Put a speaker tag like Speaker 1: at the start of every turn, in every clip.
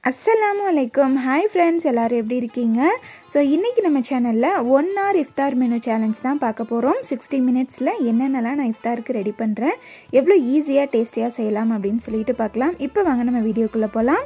Speaker 1: அஸ்ஸலாமு அலைக்கும் hi friends எல்லோரும் எப்படி இருக்கீங்க ஸோ இன்றைக்கி நம்ம சேனலில் ஒன் hour இஃப்தார் மெனு சேலஞ்ச் தான் பார்க்க போகிறோம் சிக்ஸ்டி மினிட்ஸில் என்னென்னலாம் நான் இஃப்தாருக்கு ரெடி பண்ணுறேன் எவ்வளோ ஈஸியாக டேஸ்டியாக செய்யலாம் அப்படின்னு சொல்லிட்டு பார்க்கலாம் இப்போ வாங்க நம்ம வீடியோக்குள்ளே போகலாம்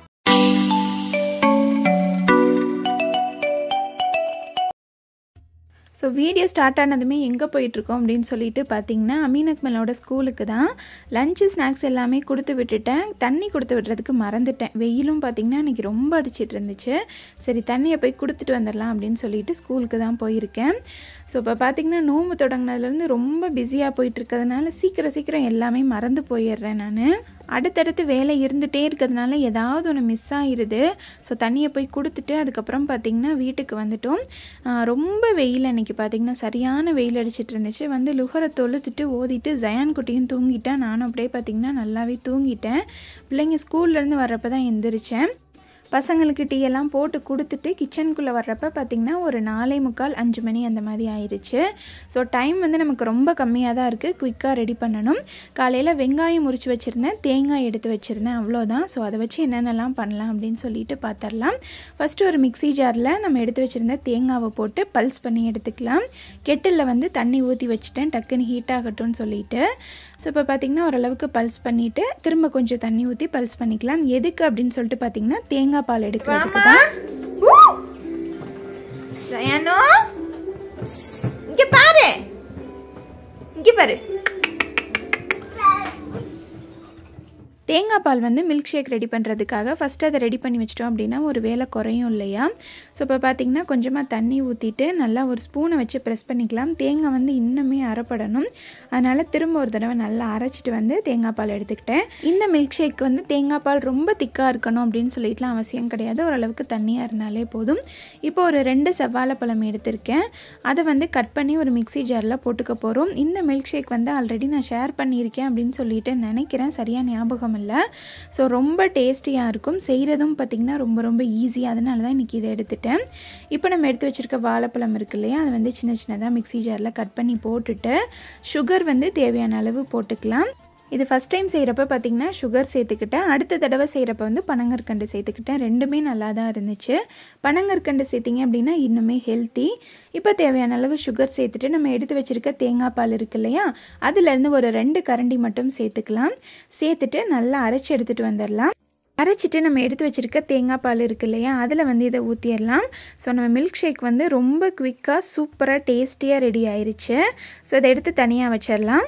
Speaker 1: ஸோ வீடியோ ஸ்டார்ட் ஆனதுமே எங்கே போயிட்டுருக்கோம் அப்படின்னு சொல்லிட்டு பார்த்தீங்கன்னா அமீன் அக்மலோட ஸ்கூலுக்கு தான் லஞ்சு ஸ்நாக்ஸ் எல்லாமே கொடுத்து விட்டுட்டேன் தண்ணி கொடுத்து விடுறதுக்கு மறந்துட்டேன் வெயிலும் பார்த்திங்கன்னா இன்றைக்கி ரொம்ப அடிச்சிட்டு இருந்துச்சு சரி தண்ணியை போய் கொடுத்துட்டு வந்துடலாம் அப்படின்னு சொல்லிட்டு ஸ்கூலுக்கு தான் போயிருக்கேன் ஸோ இப்போ பார்த்திங்கன்னா நோம்பு தொடங்கினதுலேருந்து ரொம்ப பிஸியாக போயிட்டு இருக்கிறதுனால சீக்கிரம் சீக்கிரம் எல்லாமே மறந்து போயிடுறேன் நான் அடுத்தடுத்து வேலை இருந்துகிட்டே இருக்கிறதுனால ஏதாவது ஒன்று மிஸ் ஆகிடுது ஸோ தண்ணியை போய் கொடுத்துட்டு அதுக்கப்புறம் பார்த்திங்கன்னா வீட்டுக்கு வந்துட்டோம் ரொம்ப வெயில் அன்றைக்கி பார்த்திங்கன்னா சரியான வெயில் அடிச்சிட்டு இருந்துச்சு வந்து லுகரை தொழுத்துட்டு ஓதிட்டு ஜயான் குட்டியும் தூங்கிட்டேன் நானும் அப்படியே பார்த்திங்கன்னா நல்லாவே தூங்கிட்டேன் பிள்ளைங்க ஸ்கூல்லேருந்து வர்றப்ப தான் எந்திரிச்சேன் பசங்களுக்கு டீ எல்லாம் போட்டு கொடுத்துட்டு கிச்சனுக்குள்ளே வர்றப்ப பார்த்திங்கன்னா ஒரு நாலே முக்கால் அஞ்சு மணி அந்த மாதிரி ஆயிடுச்சு ஸோ டைம் வந்து நமக்கு ரொம்ப கம்மியாக தான் இருக்குது குயிக்காக ரெடி பண்ணணும் காலையில் வெங்காயம் முறித்து வச்சுருந்தேன் தேங்காய் எடுத்து வச்சுருந்தேன் அவ்வளோதான் ஸோ அதை வச்சு என்னென்னலாம் பண்ணலாம் அப்படின்னு சொல்லிட்டு பார்த்துடலாம் ஃபஸ்ட்டு ஒரு மிக்சி ஜாரில் நம்ம எடுத்து வச்சுருந்த தேங்காவை போட்டு பல்ஸ் பண்ணி எடுத்துக்கலாம் கெட்டிலில் வந்து தண்ணி ஊற்றி வச்சுட்டேன் டக்குன்னு ஹீட் ஆகட்டும்னு சொல்லிட்டு ஸோ இப்போ பார்த்திங்கன்னா ஓரளவுக்கு பல்ஸ் பண்ணிவிட்டு திரும்ப கொஞ்சம் தண்ணி ஊற்றி பல்ஸ் பண்ணிக்கலாம் எதுக்கு அப்படின்னு சொல்லிட்டு பார்த்தீங்கன்னா தேங்காய் பால் எடுக்கிறதுக்கு தான்
Speaker 2: இங்க பாரு இங்க பாரு
Speaker 1: தேங்காய் பால் வந்து மில்க் ஷேக் ரெடி பண்ணுறதுக்காக ஃபஸ்ட்டு அதை ரெடி பண்ணி வச்சிட்டோம் அப்படின்னா ஒரு வேலை குறையும் இல்லையா ஸோ இப்போ பார்த்திங்கன்னா கொஞ்சமாக தண்ணி ஊற்றிட்டு நல்லா ஒரு ஸ்பூனை வச்சு ப்ரெஸ் பண்ணிக்கலாம் தேங்காய் வந்து இன்னுமே அரைப்படணும் அதனால் திரும்ப ஒரு தடவை நல்லா அரைச்சிட்டு வந்து தேங்காய் பால் எடுத்துக்கிட்டேன் இந்த மில்க் ஷேக் வந்து தேங்காய் பால் ரொம்ப திக்காக இருக்கணும் அப்படின்னு சொல்லிட்டுலாம் அவசியம் கிடையாது ஓரளவுக்கு தண்ணியாக இருந்தாலே போதும் இப்போ ஒரு ரெண்டு செவ்வாழைப்பழம் எடுத்திருக்கேன் அதை வந்து கட் பண்ணி ஒரு மிக்சி ஜாரில் போட்டுக்க போகிறோம் இந்த மில்க் ஷேக் வந்து ஆல்ரெடி நான் ஷேர் பண்ணியிருக்கேன் அப்படின்னு சொல்லிட்டு நினைக்கிறேன் சரியாக ஞாபகம் இல்லை ஸோ ரொம்ப டேஸ்டியாக இருக்கும் செய்கிறதும் பார்த்திங்கன்னா ரொம்ப ரொம்ப ஈஸி அதனால தான் இன்றைக்கி இதை எடுத்துட்டேன் இப்போ நம்ம எடுத்து வச்சுருக்க வாழைப்பழம் இருக்கு இல்லையா அதை வந்து சின்ன சின்னதாக மிக்சி ஜாரில் கட் பண்ணி போட்டுட்டு சுகர் வந்து தேவையான அளவு போட்டுக்கலாம் இது ஃபஸ்ட் டைம் செய்கிறப்ப பார்த்திங்கன்னா சுகர் சேர்த்துக்கிட்டேன் அடுத்த தடவை செய்கிறப்ப வந்து பனங்கற்கண்டு சேர்த்துக்கிட்டேன் ரெண்டுமே நல்லா தான் இருந்துச்சு பனங்கற்கண்டு சேர்த்திங்க அப்படின்னா இன்னுமே ஹெல்த்தி இப்போ தேவையான அளவு சுகர் சேர்த்துட்டு நம்ம எடுத்து வச்சுருக்க தேங்காய் பால் இருக்கு இல்லையா அதுலேருந்து ஒரு ரெண்டு கரண்டி மட்டும் சேர்த்துக்கலாம் சேர்த்துட்டு நல்லா அரைச்சி எடுத்துகிட்டு வந்துடலாம் அரைச்சிட்டு நம்ம எடுத்து வச்சுருக்க தேங்காய் பால் இருக்கு இல்லையா அதில் வந்து இதை ஊற்றிடலாம் ஸோ நம்ம மில்க் ஷேக் வந்து ரொம்ப குவிக்காக சூப்பராக டேஸ்டியாக ரெடி ஆயிடுச்சு ஸோ இதை எடுத்து தனியாக வச்சிடலாம்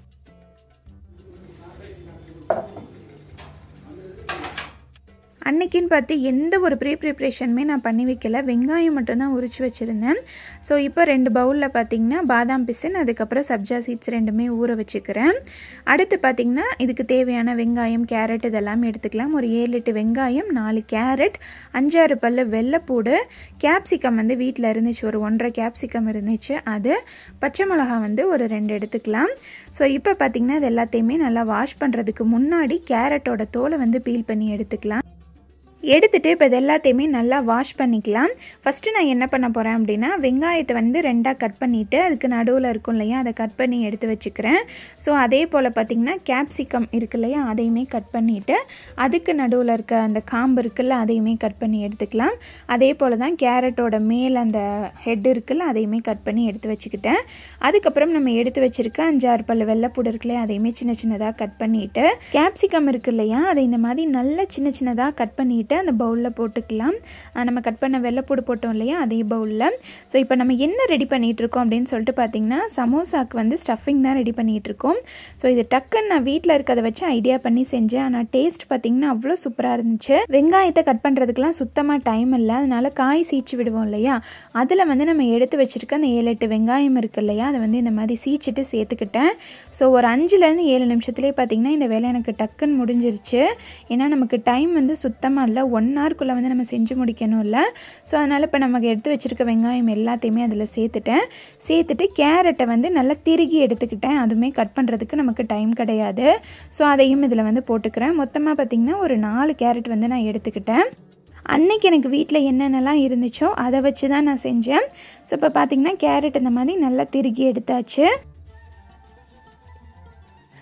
Speaker 1: அன்னைக்குன்னு பார்த்து எந்த ஒரு ப்ரீ ப்ரிப்ரேஷனுமே நான் பண்ணி வைக்கல வெங்காயம் மட்டும்தான் உரிச்சு வச்சுருந்தேன் ஸோ இப்போ ரெண்டு பவுலில் பார்த்திங்கன்னா பாதாம் பிசின் அதுக்கப்புறம் சப்ஜா சீட்ஸ் ரெண்டுமே ஊற வச்சுக்கிறேன் அடுத்து பார்த்திங்கன்னா இதுக்கு தேவையான வெங்காயம் கேரட் இதெல்லாம் எடுத்துக்கலாம் ஒரு ஏழு எட்டு வெங்காயம் நாலு கேரட் அஞ்சாறு பல்லு வெள்ளைப்பூடு கேப்சிகம் வந்து வீட்டில் இருந்துச்சு ஒரு ஒன்றரை கேப்சிகம் இருந்துச்சு அது பச்சை மிளகா வந்து ஒரு ரெண்டு எடுத்துக்கலாம் ஸோ இப்போ பார்த்திங்கன்னா இது எல்லாத்தையுமே நல்லா வாஷ் பண்ணுறதுக்கு முன்னாடி கேரட்டோட தோலை வந்து பீல் பண்ணி எடுத்துக்கலாம் எடுத்துகிட்டு இப்போ இது எல்லாத்தையுமே நல்லா வாஷ் பண்ணிக்கலாம் ஃபஸ்ட்டு நான் என்ன பண்ண போகிறேன் அப்படின்னா வெங்காயத்தை வந்து ரெண்டாக கட் பண்ணிவிட்டு அதுக்கு நடுவில் இருக்கும் இல்லையா அதை கட் பண்ணி எடுத்து வச்சுக்கிறேன் ஸோ அதே போல் பார்த்திங்கன்னா கேப்சிகம் இருக்கு இல்லையா அதையுமே கட் பண்ணிவிட்டு அதுக்கு நடுவில் இருக்க அந்த காம்பு இருக்குல்ல அதையுமே கட் பண்ணி எடுத்துக்கலாம் அதே போல் தான் கேரட்டோட மேல் அந்த ஹெட் இருக்குல்ல அதையுமே கட் பண்ணி எடுத்து வச்சுக்கிட்டேன் அதுக்கப்புறம் நம்ம எடுத்து வச்சுருக்க அஞ்சாறு பல்லு வெள்ளைப்பூடு இருக்குல்லையா அதையுமே சின்ன சின்னதாக கட் பண்ணிவிட்டு கேப்சிகம் இருக்கு இல்லையா அதை இந்த மாதிரி நல்லா சின்ன சின்னதாக கட் பண்ணிவிட்டு போட்டு அந்த பவுலில் போட்டுக்கலாம் நம்ம கட் பண்ண வெள்ளைப்பூடு போட்டோம் இல்லையா அதே பவுலில் ஸோ இப்போ நம்ம என்ன ரெடி பண்ணிகிட்ருக்கோம் அப்படின்னு சொல்லிட்டு பார்த்தீங்கன்னா சமோசாக்கு வந்து ஸ்டஃபிங் தான் ரெடி பண்ணிகிட்ருக்கோம் ஸோ இது டக்குன்னு நான் வீட்டில் இருக்கிறத வச்சு ஐடியா பண்ணி செஞ்சேன் ஆனால் டேஸ்ட் பார்த்திங்கன்னா அவ்வளோ சூப்பராக இருந்துச்சு வெங்காயத்தை கட் பண்ணுறதுக்குலாம் சுத்தமாக டைம் இல்லை அதனால காய் சீச்சு விடுவோம் இல்லையா அதில் வந்து நம்ம எடுத்து வச்சுருக்க அந்த ஏழு எட்டு வெங்காயம் இருக்கு இல்லையா அதை வந்து இந்த மாதிரி சீச்சிட்டு சேர்த்துக்கிட்டேன் ஸோ ஒரு அஞ்சுலேருந்து ஏழு நிமிஷத்துலேயே பார்த்திங்கன்னா இந்த வேலை எனக்கு டக்குன்னு முடிஞ்சிருச்சு ஏன்னா நமக்கு டைம் வந்து சுத்தமாக இல்லை ஒன் ஹவர்க்குள்ளே வந்து நம்ம செஞ்சு முடிக்கணும் இல்லை ஸோ அதனால் இப்போ நமக்கு எடுத்து வச்சுருக்க வெங்காயம் எல்லாத்தையுமே அதில் சேர்த்துட்டேன் சேர்த்துட்டு கேரட்டை வந்து நல்லா திருகி எடுத்துக்கிட்டேன் அதுவுமே கட் பண்ணுறதுக்கு நமக்கு டைம் கிடையாது ஸோ அதையும் இதில் வந்து போட்டுக்கிறேன் மொத்தமாக பார்த்திங்கன்னா ஒரு நாலு கேரட் வந்து நான் எடுத்துக்கிட்டேன் அன்னைக்கு எனக்கு வீட்டில் என்னென்னலாம் இருந்துச்சோ அதை வச்சு தான் நான் செஞ்சேன் ஸோ இப்போ பார்த்திங்கன்னா கேரட் இந்த மாதிரி நல்லா திருகி எடுத்தாச்சு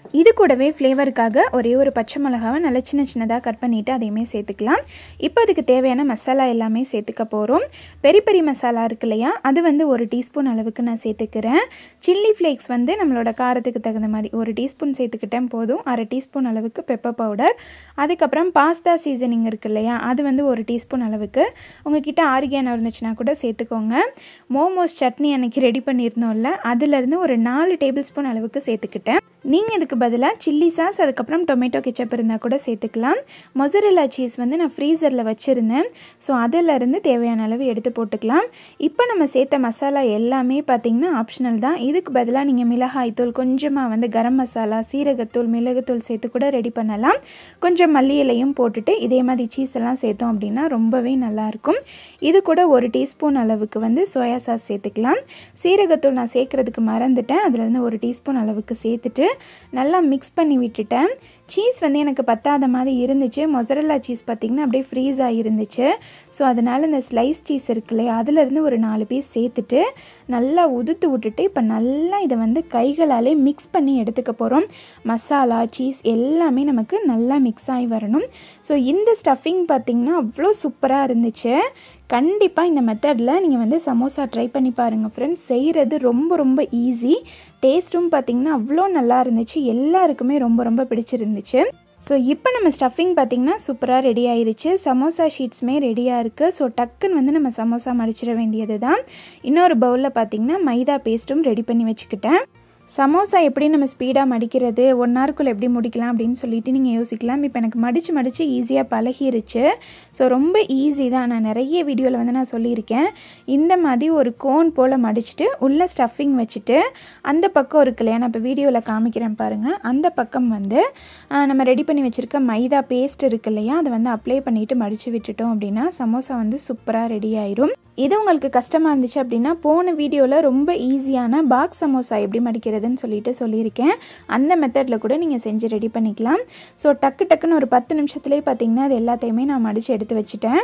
Speaker 1: இது கூடவே ஃப்ளேவருக்காக ஒரே ஒரு பச்சை மிளகாவை நல்லா சின்ன சின்னதாக கட் பண்ணிவிட்டு அதையுமே சேர்த்துக்கலாம் இப்போ அதுக்கு தேவையான மசாலா எல்லாமே சேர்த்துக்க போகிறோம் பெரி பெரி மசாலா இருக்கு இல்லையா அது வந்து ஒரு டீஸ்பூன் அளவுக்கு நான் சேர்த்துக்கிறேன் சில்லி ஃப்ளேக்ஸ் வந்து நம்மளோட காரத்துக்கு தகுந்த மாதிரி ஒரு டீஸ்பூன் சேர்த்துக்கிட்டேன் போதும் அரை டீஸ்பூன் அளவுக்கு பெப்பர் பவுடர் அதுக்கப்புறம் பாஸ்தா சீசனிங் இருக்கு இல்லையா அது வந்து ஒரு டீஸ்பூன் அளவுக்கு உங்ககிட்ட ஆரிகானோ இருந்துச்சுன்னா கூட சேர்த்துக்கோங்க மோமோஸ் சட்னி அன்னைக்கு ரெடி பண்ணியிருந்தோம்ல அதுலேருந்து ஒரு நாலு டேபிள் ஸ்பூன் அளவுக்கு சேர்த்துக்கிட்டேன் நீங்கள் இதுக்கு பதிலாக சில்லி சாஸ் அதுக்கப்புறம் டொமேட்டோ கெச்சப் இருந்தால் கூட சேர்த்துக்கலாம் மொசரல்லா சீஸ் வந்து நான் ஃப்ரீசரில் வச்சுருந்தேன் ஸோ அதிலிருந்து தேவையான அளவு எடுத்து போட்டுக்கலாம் இப்போ நம்ம சேர்த்த மசாலா எல்லாமே பார்த்திங்கன்னா ஆப்ஷனல் தான் இதுக்கு பதிலாக நீங்கள் மிளகாய்த்தூள் கொஞ்சமாக வந்து கரம் மசாலா சீரகத்தூள் மிளகுத்தூள் சேர்த்து கூட ரெடி பண்ணலாம் கொஞ்சம் மல்லி இலையும் போட்டுட்டு இதே மாதிரி சீஸ் எல்லாம் சேர்த்தோம் அப்படின்னா ரொம்பவே நல்லாயிருக்கும் இது கூட ஒரு டீஸ்பூன் அளவுக்கு வந்து சோயா சாஸ் சேர்த்துக்கலாம் சீரகத்தூள் நான் சேர்க்குறதுக்கு மறந்துட்டேன் அதுலேருந்து ஒரு டீஸ்பூன் அளவுக்கு சேர்த்துட்டு நல்லா மிக்ஸ் பண்ணி விட்டுட்டேன் சீஸ் வந்து எனக்கு பத்தாத மாதிரி இருந்துச்சு மொசரல்லா சீஸ் பார்த்திங்கன்னா அப்படியே ஃப்ரீஸ் ஆகிருந்துச்சு ஸோ அதனால் இந்த ஸ்லைஸ் சீஸ் இருக்கு இல்லையா அதுலேருந்து ஒரு நாலு பீஸ் சேர்த்துட்டு நல்லா உதுத்து விட்டுட்டு இப்போ நல்லா இதை வந்து கைகளாலே மிக்ஸ் பண்ணி எடுத்துக்க போகிறோம் மசாலா சீஸ் எல்லாமே நமக்கு நல்லா மிக்ஸ் ஆகி வரணும் ஸோ இந்த ஸ்டஃபிங் பார்த்திங்கன்னா அவ்வளோ சூப்பராக இருந்துச்சு கண்டிப்பாக இந்த மெத்தடில் நீங்கள் வந்து சமோசா ட்ரை பண்ணி பாருங்கள் ஃப்ரெண்ட்ஸ் செய்கிறது ரொம்ப ரொம்ப ஈஸி டேஸ்ட்டும் பார்த்திங்கன்னா அவ்வளோ நல்லா இருந்துச்சு எல்லாருக்குமே ரொம்ப ரொம்ப பிடிச்சிருந்துச்சு ஸோ இப்போ நம்ம ஸ்டஃபிங் பார்த்திங்கன்னா சூப்பராக ரெடி ஆயிருச்சு சமோசா ஷீட்ஸுமே ரெடியாக இருக்குது ஸோ டக்குன்னு வந்து நம்ம சமோசா மடிச்சிட வேண்டியது தான் இன்னொரு பவுலில் பார்த்திங்கன்னா மைதா பேஸ்ட்டும் ரெடி பண்ணி வச்சுக்கிட்டேன் சமோசா எப்படி நம்ம ஸ்பீடாக மடிக்கிறது ஒன் ஹவருக்குள்ளே எப்படி முடிக்கலாம் அப்படின்னு சொல்லிட்டு நீங்கள் யோசிக்கலாம் இப்போ எனக்கு மடித்து மடித்து ஈஸியாக பழகிருச்சு ஸோ ரொம்ப ஈஸி தான் நான் நிறைய வீடியோவில் வந்து நான் சொல்லியிருக்கேன் இந்த மாதிரி ஒரு கோன் போல் மடிச்சுட்டு உள்ளே ஸ்டஃபிங் வச்சுட்டு அந்த பக்கம் இருக்கு இல்லையா நான் இப்போ வீடியோவில் காமிக்கிறேன் பாருங்கள் அந்த பக்கம் வந்து நம்ம ரெடி பண்ணி வச்சுருக்க மைதா பேஸ்ட் இருக்கு இல்லையா அதை வந்து அப்ளை பண்ணிவிட்டு மடித்து விட்டுட்டோம் அப்படின்னா சமோசா வந்து சூப்பராக ரெடி ஆயிரும் இது உங்களுக்கு கஷ்டமாக இருந்துச்சு அப்படின்னா போன வீடியோவில் ரொம்ப ஈஸியான பாக்ஸ் சமோசா எப்படி மடிக்கிறதுன்னு சொல்லிட்டு சொல்லியிருக்கேன் அந்த மெத்தடில் கூட நீங்கள் செஞ்சு ரெடி பண்ணிக்கலாம் ஸோ டக்கு டக்குன்னு ஒரு பத்து நிமிஷத்துலேயே பார்த்தீங்கன்னா அது எல்லாத்தையுமே நான் மடித்து எடுத்து வச்சுட்டேன்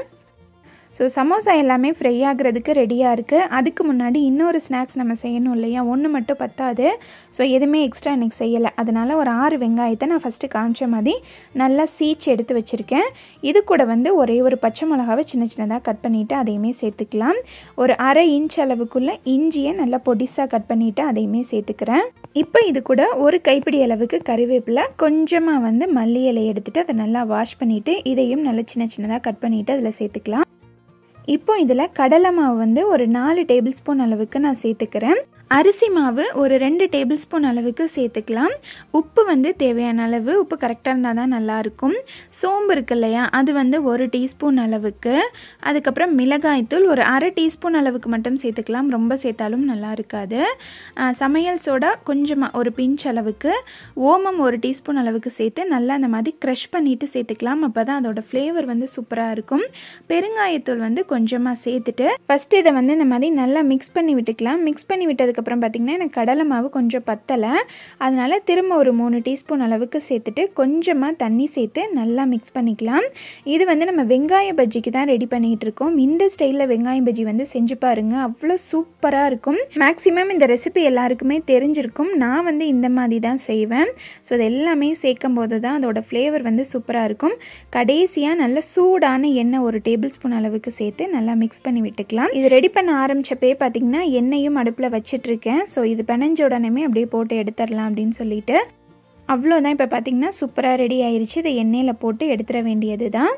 Speaker 1: ஸோ சமோசா எல்லாமே ஃப்ரை ஆகிறதுக்கு ரெடியாக இருக்குது அதுக்கு முன்னாடி இன்னொரு ஸ்நாக்ஸ் நம்ம செய்யணும் இல்லையா ஒன்று மட்டும் பத்தாது ஸோ எதுவுமே எக்ஸ்ட்ரா எனக்கு செய்யலை அதனால் ஒரு ஆறு வெங்காயத்தை நான் ஃபஸ்ட்டு காமிச்ச மாதிரி நல்லா சீச்சு எடுத்து வச்சுருக்கேன் இது கூட வந்து ஒரே ஒரு பச்சை மிளகாவை சின்ன சின்னதாக கட் பண்ணிவிட்டு அதையுமே சேர்த்துக்கலாம் ஒரு அரை இன்ச் அளவுக்குள்ளே இஞ்சியை நல்லா பொடிசாக கட் பண்ணிவிட்டு அதையுமே சேர்த்துக்கிறேன் இப்போ இது கூட ஒரு கைப்பிடி அளவுக்கு கறிவேப்பிலை கொஞ்சமாக வந்து மல்லி இலை எடுத்துகிட்டு அதை நல்லா வாஷ் பண்ணிவிட்டு இதையும் நல்லா சின்ன சின்னதாக கட் பண்ணிவிட்டு அதில் சேர்த்துக்கலாம் இப்போ இதில் கடலை மாவு வந்து ஒரு நாலு டேபிள் ஸ்பூன் அளவுக்கு நான் சேர்த்துக்கிறேன் அரிசி மாவு ஒரு ரெண்டு டேபிள் ஸ்பூன் அளவுக்கு சேர்த்துக்கலாம் உப்பு வந்து தேவையான அளவு உப்பு கரெக்டாக இருந்தால் தான் நல்லாயிருக்கும் சோம்பு இருக்கு இல்லையா அது வந்து ஒரு டீஸ்பூன் அளவுக்கு அதுக்கப்புறம் மிளகாய்த்தூள் ஒரு அரை டீஸ்பூன் அளவுக்கு மட்டும் சேர்த்துக்கலாம் ரொம்ப சேர்த்தாலும் நல்லா இருக்காது சமையல் சோடா கொஞ்சமாக ஒரு பிஞ்ச் அளவுக்கு ஓமம் ஒரு டீஸ்பூன் அளவுக்கு சேர்த்து நல்லா அந்த மாதிரி க்ரஷ் பண்ணிவிட்டு சேர்த்துக்கலாம் அப்போ தான் அதோட ஃப்ளேவர் வந்து சூப்பராக இருக்கும் பெருங்காயத்தூள் வந்து கொஞ்சமாக சேர்த்துட்டு ஃபஸ்ட்டு இதை வந்து இந்த மாதிரி நல்லா மிக்ஸ் பண்ணி விட்டுக்கலாம் மிக்ஸ் பண்ணி விட்டதுக்கப்புறம் பார்த்திங்கன்னா எனக்கு கடலை மாவு கொஞ்சம் பத்தலை அதனால் திரும்ப ஒரு மூணு டீஸ்பூன் அளவுக்கு சேர்த்துட்டு கொஞ்சமாக தண்ணி சேர்த்து நல்லா மிக்ஸ் பண்ணிக்கலாம் இது வந்து நம்ம வெங்காய பஜ்ஜிக்கு தான் ரெடி பண்ணிகிட்டு இருக்கோம் இந்த ஸ்டைலில் வெங்காய பஜ்ஜி வந்து செஞ்சு பாருங்கள் அவ்வளோ சூப்பராக இருக்கும் மேக்ஸிமம் இந்த ரெசிபி எல்லாருக்குமே தெரிஞ்சிருக்கும் நான் வந்து இந்த மாதிரி தான் செய்வேன் ஸோ இது எல்லாமே சேர்க்கும் போது தான் அதோட ஃப்ளேவர் வந்து சூப்பராக இருக்கும் கடைசியாக நல்ல சூடான எண்ணெய் ஒரு டேபிள் ஸ்பூன் அளவுக்கு சேர்த்து நல்லா மிக்ஸ் பண்ணி விட்டுக்கலாம் இது ரெடி பண்ண ஆரம்பிச்சப்பே பார்த்தீங்கன்னா எண்ணெயும் அடுப்பில் வச்சிட்ருக்கேன் ஸோ இது பிணைஞ்ச உடனே அப்படியே போட்டு எடுத்துடலாம் அப்படின்னு சொல்லிட்டு அவ்வளோதான் இப்போ பார்த்தீங்கன்னா சூப்பராக ரெடி ஆயிடுச்சு இதை எண்ணெயில் போட்டு எடுத்துட வேண்டியது தான்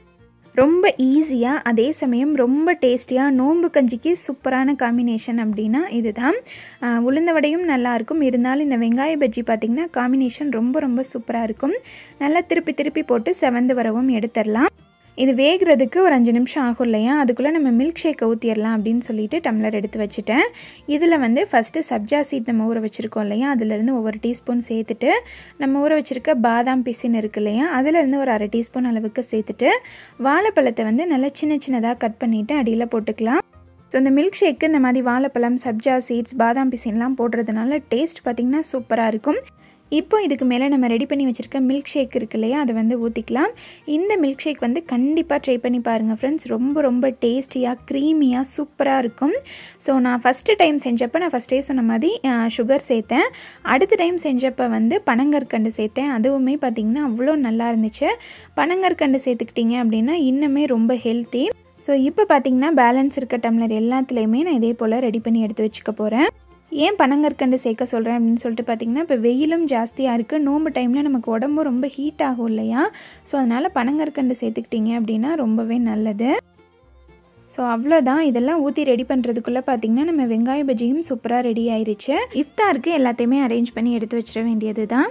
Speaker 1: ரொம்ப ஈஸியாக அதே சமயம் ரொம்ப டேஸ்டியாக நோம்பு கஞ்சிக்கு சூப்பரான காம்பினேஷன் அப்படின்னா இதுதான் உளுந்த வடையும் நல்லாயிருக்கும் இருந்தாலும் இந்த வெங்காய பஜ்ஜி பார்த்திங்கன்னா காம்பினேஷன் ரொம்ப ரொம்ப சூப்பராக இருக்கும் நல்லா திருப்பி திருப்பி போட்டு செவந்து வரவும் எடுத்துடலாம் இது வேகிறதுக்கு ஒரு அஞ்சு நிமிஷம் ஆகும் இல்லையா அதுக்குள்ளே நம்ம மில்க் ஷேக்கை ஊற்றிடலாம் அப்படின்னு சொல்லிட்டு டம்ளர் எடுத்து வச்சுட்டேன் இதில் வந்து ஃபஸ்ட்டு சப்ஜா சீட் நம்ம ஊற வச்சுருக்கோம் இல்லையா அதுலேருந்து ஒவ்வொரு டீஸ்பூன் சேர்த்துட்டு நம்ம ஊற வச்சுருக்க பாதாம் பிசின் இருக்கு இல்லையா அதுலேருந்து ஒரு அரை டீஸ்பூன் அளவுக்கு சேர்த்துட்டு வாழைப்பழத்தை வந்து நல்லா சின்ன சின்னதாக கட் பண்ணிவிட்டு அடியில் போட்டுக்கலாம் ஸோ இந்த மில்க் ஷேக்கு இந்த மாதிரி வாழைப்பழம் சப்ஜா சீட்ஸ் பாதாம் பிசின்லாம் போடுறதுனால டேஸ்ட் பார்த்திங்கன்னா சூப்பராக இருக்கும் இப்போ இதுக்கு மேலே நம்ம ரெடி பண்ணி வச்சுருக்க மில்க் ஷேக் இருக்கு இல்லையா அதை வந்து ஊற்றிக்கலாம் இந்த மில்க் ஷேக் வந்து கண்டிப்பாக ட்ரை பண்ணி பாருங்கள் ஃப்ரெண்ட்ஸ் ரொம்ப ரொம்ப டேஸ்டியாக க்ரீமியாக சூப்பராக இருக்கும் ஸோ நான் ஃபஸ்ட்டு டைம் செஞ்சப்போ நான் ஃபஸ்ட்டே சொன்ன மாதிரி சுகர் சேர்த்தேன் அடுத்த டைம் செஞ்சப்போ வந்து பனங்கற்கண்டு சேர்த்தேன் அதுவுமே பார்த்திங்கன்னா அவ்வளோ நல்லா இருந்துச்சு பனங்கற்கண்டு சேர்த்துக்கிட்டிங்க அப்படின்னா இன்னுமே ரொம்ப ஹெல்த்தி ஸோ இப்போ பார்த்தீங்கன்னா பேலன்ஸ் இருக்க டம்ளர் எல்லாத்துலேயுமே நான் இதே போல் ரெடி பண்ணி எடுத்து வச்சுக்க போகிறேன் ஏன் பனங்கற்கண்டு சேர்க்க சொல்கிறேன் அப்படின்னு சொல்லிட்டு பார்த்தீங்கன்னா இப்போ வெயிலும் ஜாஸ்தியாக இருக்குது நோம்பு டைமில் நமக்கு உடம்பு ரொம்ப ஹீட் ஆகும் இல்லையா ஸோ அதனால் பனங்கற்கண்டு சேர்த்துக்கிட்டிங்க அப்படின்னா ரொம்பவே நல்லது ஸோ அவ்வளோதான் இதெல்லாம் ஊற்றி ரெடி பண்ணுறதுக்குள்ளே பார்த்தீங்கன்னா நம்ம வெங்காய பஜ்ஜியும் சூப்பராக ரெடி ஆயிருச்சு இஃப்தாருக்கு எல்லாத்தையுமே அரேஞ்ச் பண்ணி எடுத்து வச்சிட வேண்டியது தான்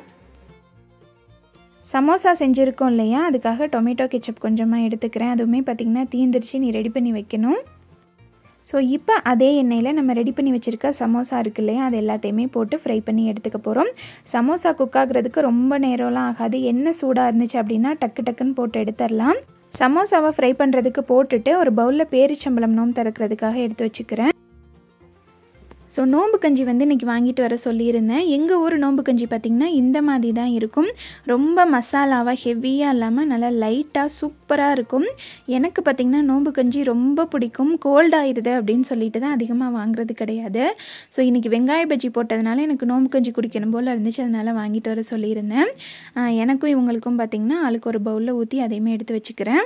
Speaker 1: சமோசா செஞ்சுருக்கோம் இல்லையா அதுக்காக டொமேட்டோ கெச்சப் கொஞ்சமாக எடுத்துக்கிறேன் அதுவுமே பார்த்திங்கன்னா தீந்துருச்சு நீ ரெடி பண்ணி வைக்கணும் ஸோ இப்போ அதே எண்ணெயில் நம்ம ரெடி பண்ணி வச்சுருக்க சமோசா இருக்கு இல்லையா அது எல்லாத்தையுமே போட்டு ஃப்ரை பண்ணி எடுத்துக்க போகிறோம் சமோசா குக் ஆகுறதுக்கு ரொம்ப நேரம்லாம் ஆகாது எண்ணெய் சூடாக இருந்துச்சு அப்படின்னா டக்கு டக்குன்னு போட்டு எடுத்துடலாம் சமோசாவை ஃப்ரை பண்ணுறதுக்கு போட்டுட்டு ஒரு பவுலில் பேரிச்சம்பளம் நோம்பு திறக்கிறதுக்காக எடுத்து வச்சுக்கிறேன் ஸோ நோம்பு கஞ்சி வந்து இன்றைக்கி வாங்கிட்டு வர சொல்லியிருந்தேன் எங்கள் ஊர் நோம்பு கஞ்சி பார்த்திங்கன்னா இந்த மாதிரி தான் இருக்கும் ரொம்ப மசாலாவாக ஹெவியாக இல்லாமல் நல்லா லைட்டாக சூப்பராக இருக்கும் எனக்கு பார்த்திங்கன்னா நோம்பு கஞ்சி ரொம்ப பிடிக்கும் கோல்டாயிருது அப்படின்னு சொல்லிட்டு தான் அதிகமாக வாங்குறது கிடையாது ஸோ இன்றைக்கி வெங்காய பஜ்ஜி போட்டதுனால எனக்கு நோம்பு கஞ்சி குடிக்கணும் போல் இருந்துச்சு அதனால் வாங்கிட்டு வர சொல்லியிருந்தேன் எனக்கும் இவங்களுக்கும் பார்த்திங்கன்னா ஆளுக்கு ஒரு பவுலில் ஊற்றி அதையுமே எடுத்து வச்சுக்கிறேன்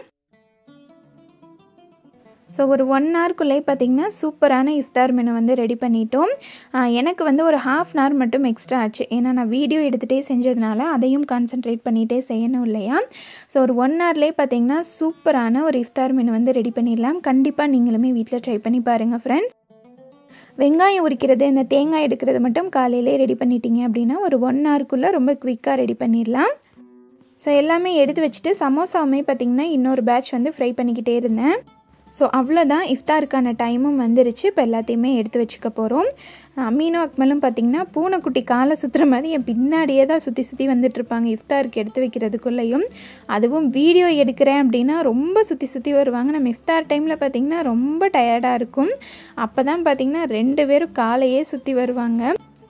Speaker 1: ஸோ ஒரு ஒன் ஹவர்க்குள்ளே பார்த்திங்கன்னா சூப்பரான இஃப்தார் மெனு வந்து ரெடி பண்ணிட்டோம் எனக்கு வந்து ஒரு ஹாஃப் அன் ஹவர் மட்டும் எக்ஸ்ட்ரா ஆச்சு ஏன்னா நான் வீடியோ எடுத்துகிட்டே செஞ்சதுனால அதையும் கான்சென்ட்ரேட் பண்ணிகிட்டே செய்யணும் இல்லையா ஸோ ஒரு ஒன் ஹவர்லேயே பார்த்திங்கன்னா சூப்பரான ஒரு இஃப்தார் மெனு வந்து ரெடி பண்ணிடலாம் கண்டிப்பாக நீங்களுமே வீட்டில் ட்ரை பண்ணி பாருங்கள் ஃப்ரெண்ட்ஸ் வெங்காயம் உரிக்கிறது இந்த தேங்காய் எடுக்கிறது மட்டும் காலையிலே ரெடி பண்ணிட்டீங்க அப்படின்னா ஒரு ஒன் ஹவருக்குள்ளே ரொம்ப குவிக்காக ரெடி பண்ணிடலாம் ஸோ எல்லாமே எடுத்து வச்சுட்டு சமோசாவுமே பார்த்திங்கன்னா இன்னொரு பேட்ச் வந்து ஃப்ரை பண்ணிக்கிட்டே இருந்தேன் ஸோ அவ்வளோதான் இஃப்தாருக்கான டைமும் வந்துருச்சு இப்போ எல்லாத்தையுமே எடுத்து வச்சுக்க போகிறோம் அமீனோ அக்மலும் பார்த்திங்கன்னா பூனைக்குட்டி காலை சுற்றுற மாதிரி என் பின்னாடியே தான் சுற்றி சுற்றி வந்துட்டுருப்பாங்க இஃப்தாருக்கு எடுத்து வைக்கிறதுக்குள்ளேயும் அதுவும் வீடியோ எடுக்கிறேன் அப்படின்னா ரொம்ப சுற்றி சுற்றி வருவாங்க நம்ம இஃப்தார் டைமில் பார்த்திங்கன்னா ரொம்ப டயர்டாக இருக்கும் அப்போ தான் பார்த்திங்கன்னா ரெண்டு பேரும் காலையே சுற்றி வருவாங்க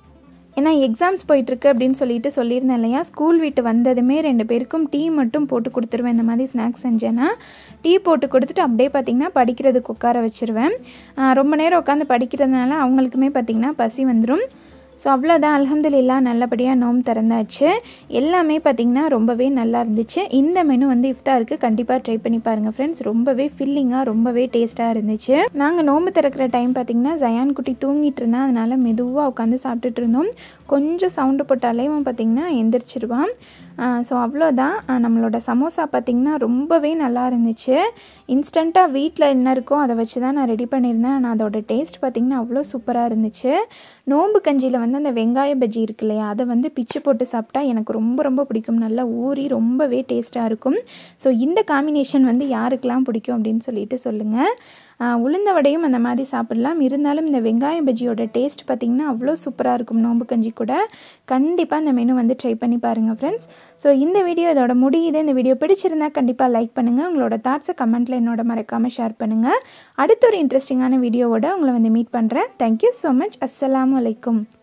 Speaker 1: ஏன்னா எக்ஸாம்ஸ் போயிட்டுருக்கு அப்படின்னு சொல்லிட்டு சொல்லியிருந்தேன் இல்லையா ஸ்கூல் விட்டு வந்ததுமே ரெண்டு பேருக்கும் டீ மட்டும் போட்டு கொடுத்துருவேன் இந்த மாதிரி ஸ்நாக்ஸ் செஞ்சேன்னா டீ போட்டு கொடுத்துட்டு அப்படியே பார்த்திங்கன்னா படிக்கிறதுக்கு உட்கார வச்சுருவேன் ரொம்ப நேரம் உட்காந்து படிக்கிறதுனால அவங்களுக்குமே பார்த்திங்கன்னா பசி வந்துடும் ஸோ அவ்வளோதான் அலமதுல்லா நல்லபடியாக நோம் திறந்தாச்சு எல்லாமே பார்த்திங்கன்னா ரொம்பவே நல்லா இருந்துச்சு இந்த மெனு வந்து இஃப்தாருக்கு கண்டிப்பாக ட்ரை பண்ணி பாருங்கள் ஃப்ரெண்ட்ஸ் ரொம்பவே ஃபில்லிங்காக ரொம்பவே டேஸ்ட்டாக இருந்துச்சு நாங்கள் நோம்பு திறக்கிற டைம் பார்த்திங்கன்னா ஜயான் குட்டி தூங்கிட்டு இருந்தான் அதனால் மெதுவாக உட்காந்து சாப்பிட்டுட்டு இருந்தோம் கொஞ்சம் சவுண்டு போட்டாலே அவன் பார்த்திங்கன்னா எந்திரிச்சிருவான் ஸோ அவ்வளோதான் நம்மளோட சமோசா பார்த்திங்கன்னா ரொம்பவே நல்லா இருந்துச்சு இன்ஸ்டண்ட்டாக வீட்டில் என்ன இருக்கோ அதை வச்சு தான் நான் ரெடி பண்ணியிருந்தேன் ஆனால் அதோட டேஸ்ட் பார்த்திங்கன்னா அவ்வளோ சூப்பராக இருந்துச்சு நோம்பு கஞ்சியில் வந்து அந்த வெங்காய பஜ்ஜி இருக்கு இல்லையா அதை வந்து பிச்சு போட்டு சாப்பிட்டா எனக்கு ரொம்ப ரொம்ப பிடிக்கும் நல்லா ஊறி ரொம்பவே டேஸ்ட்டாக இருக்கும் ஸோ இந்த காம்பினேஷன் வந்து யாருக்கெல்லாம் பிடிக்கும் அப்படின்னு சொல்லிட்டு சொல்லுங்கள் உளுந்த வடையும் அந்த மாதிரி சாப்பிடலாம் இருந்தாலும் இந்த வெங்காய பஜ்ஜியோட டேஸ்ட் பார்த்திங்கன்னா அவ்வளோ சூப்பராக இருக்கும் நோம்பு கஞ்சி கூட கண்டிப்பாக இந்த மெனு வந்து ட்ரை பண்ணி பாருங்கள் ஃப்ரெண்ட்ஸ் ஸோ இந்த வீடியோ இதோட முடியுது இந்த வீடியோ பிடிச்சிருந்தா கண்டிப்பாக லைக் பண்ணுங்கள் உங்களோட தாட்ஸை கமெண்ட்டில் என்னோட மறக்காமல் ஷேர் பண்ணுங்கள் அடுத்த ஒரு இன்ட்ரெஸ்டிங்கான வீடியோவோட உங்களை வந்து மீட் பண்ணுறேன் தேங்க்யூ ஸோ மச் அஸ்ஸலாமு அலைக்கும்